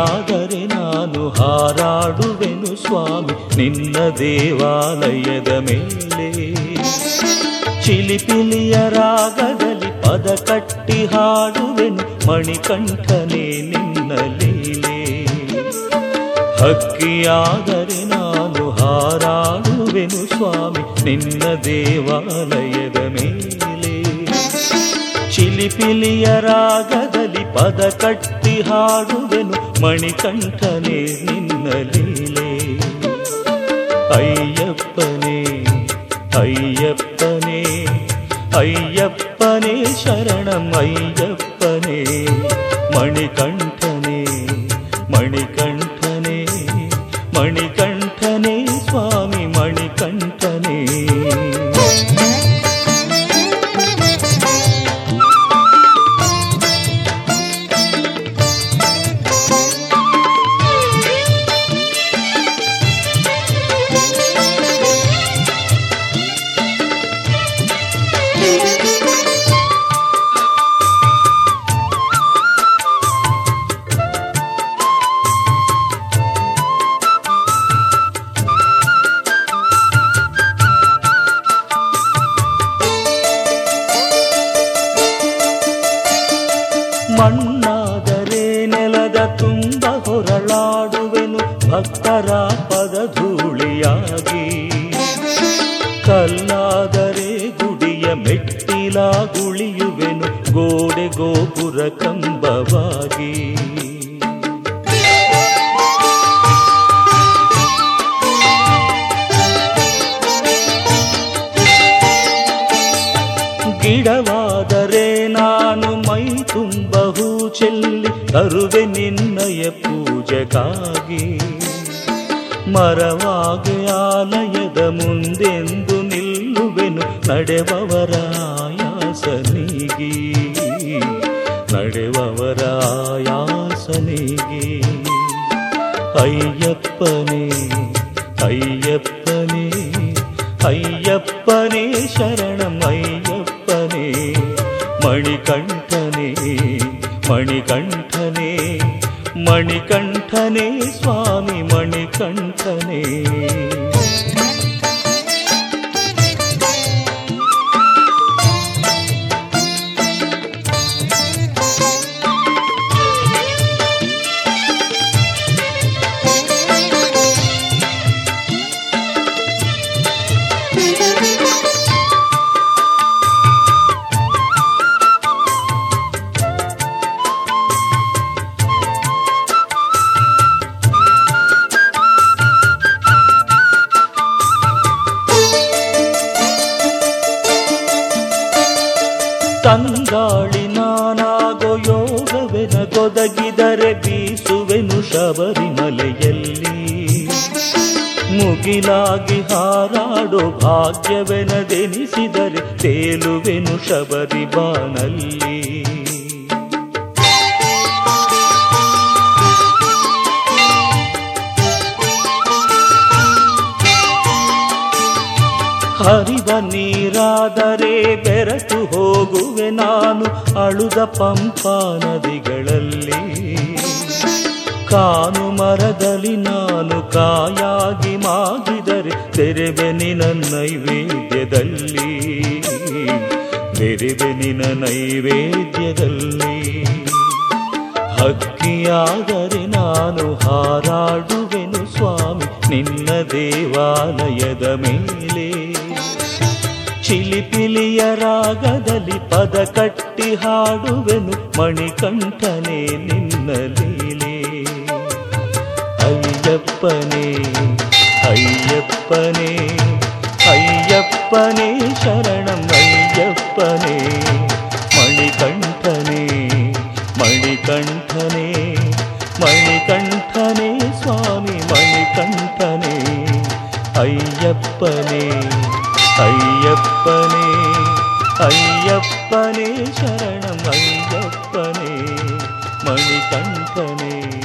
ಹಕ್ಕಿಯಾದರೆ ನಾನು ಹಾರಾಡುವೆನು ಸ್ವಾಮಿ ನಿನ್ನ ದೇವಾಲಯದ ಮೇಲೆ ಚಿಲಿಪಿಲಿಯ ರಾಗದಲ್ಲಿ ಪದ ಕಟ್ಟಿ ಹಾಡುವೆನು ಮಣಿಕಂಠನೇ ನಿನ್ನ ಲೀಲೆ ಹಕ್ಕಿಯಾದರೆ ನಾನು ಹಾರಾಡುವೆನು ಸ್ವಾಮಿ ನಿನ್ನ ದೇವಾಲಯದ ಮೇಲೆ ಚಿಲಿಪಿಲಿಯ ರಾಗದಲ್ಲಿ ಪದ ಕಟ್ಟಿ ಹಾಡುವೆನು ಮಣಿಕಂಠನೇ ನಿನ್ನ ಲೀಲೆ ಅಯ್ಯಪ್ಪನೇ ಅಯ್ಯಪ್ಪನೇ ಅಯ್ಯಪ್ಪನೇ ಶರಣಂ ಅಯ್ಯಪ್ಪನೇ ಮಣಿಕಂಠನೇ ಮಣಿಕಂಠನೇ ಮಣಿಕಂಠನೇ ಸ್ವಾಮಿ ಮಣಿಕಂಠನೇ ಮಣ್ಣಾದರೆ ನೆಲದ ತುಂಬ ಹೊರಳಾಡುವೆನು ಭಕ್ತರ ಪದ ಧೂಳಿಯಾಗಿ ಕಲ್ಲಾದರೆ ಗುಡಿಯ ಮೆಟ್ಟಿಲ ಗುಳಿಯುವೆನು ಗೋಡೆ ಗೋಪುರ ಕಂಬವಾಗಿ ಗಿಡವಾದರೆ ನಾನು ಮೈ ತುಂಬ ಹೂ ಚೆಲ್ಲಿ ತರುವೆ ನಿನ್ನಯ ಪೂಜೆಗಾಗಿ ಮರವಾಗಿ ಆಲಯದ ಮುಂದೆಂದು ನಿಲ್ಲುವೆನು ನಡೆವವರ ಆಯಾಸನಿಗಿ ನಡೆವವರ ಆಯಾಸನಿಗಿ ಅಯ್ಯಪ್ಪನೇ ಅಯ್ಯಪ್ಪನೇ ಅಯ್ಯಪ್ಪನೇ ಶರಣಂ ಅಯ್ಯಪ್ಪನೇ ಮಣಿಕಂಠನೇ ಮಣಿಕಂಠನೇ ಮಣಿಕಂಠನೇ ಸ್ವಾಮಿ ಮಣಿಕಂಠನೇ ತಂಗಾಳಿ ನಾನಾಗೋ ಯೋಗವೆನಗೊದಗಿದರೆ ಬೀಸುವೆನು ಶಬರಿಮಲೆಯಲ್ಲಿ ಮುಗಿಲಾಗಿ ಹಾರಾಡೋ ಭಾಗ್ಯವೆನದೆನಿಸಿದರೆ ತೇಲುವೆನು ಶಬರಿ ಬಾನಲ್ಲಿ ಹರಿವ ನೀರಾದರೆ ಬೆರೆತು ಹೋಗುವೆ ನಾನು ಅಳುದ ಪಂಪಾ ನದಿಗಳಲ್ಲಿ ಕಾನು ಮರದಲ್ಲಿ ನಾನು ಕಾಯಾಗಿ ಮಾಗಿದರೆ ತೆರೆವೆ ನಿನ ನೈವೇದ್ಯದಲ್ಲಿ ತೆರೆವೆ ನಿನ ನೈವೇದ್ಯದಲ್ಲಿ ಹಕ್ಕಿಯಾದರೆ ನಾನು ಹಾರಾಡುವೆನು ಸ್ವಾಮಿ ನಿನ್ನ ದೇವಾಲಯದ ಮೇಲೆ ಚಿಲಿಪಿಲಿಯ ರಾಗದಲ್ಲಿ ಪದ ಕಟ್ಟಿ ಹಾಡುವೆನು ಮಣಿಕಂಠನೇ ನಿನ್ನ ಲೀಲೆ ಅಯ್ಯಪ್ಪನೇ ಅಯ್ಯಪ್ಪನೇ ಅಯ್ಯಪ್ಪನೇ ಶರಣಂ ಅಯ್ಯಪ್ಪನೇ ಮಣಿಕಂಠನೇ ಮಣಿಕಂಠನೇ ಮಣಿಕಂಠನೇ ಸ್ವಾಮಿ ಮಣಿಕಂಠನೇ ಅಯ್ಯಪ್ಪನೇ ಅಯ್ಯಪ್ಪನೇ ಅಯ್ಯಪ್ಪನೇ ಶರಣಂ ಅಯ್ಯಪ್ಪನೇ ಮಣಿಕಂಠನೇ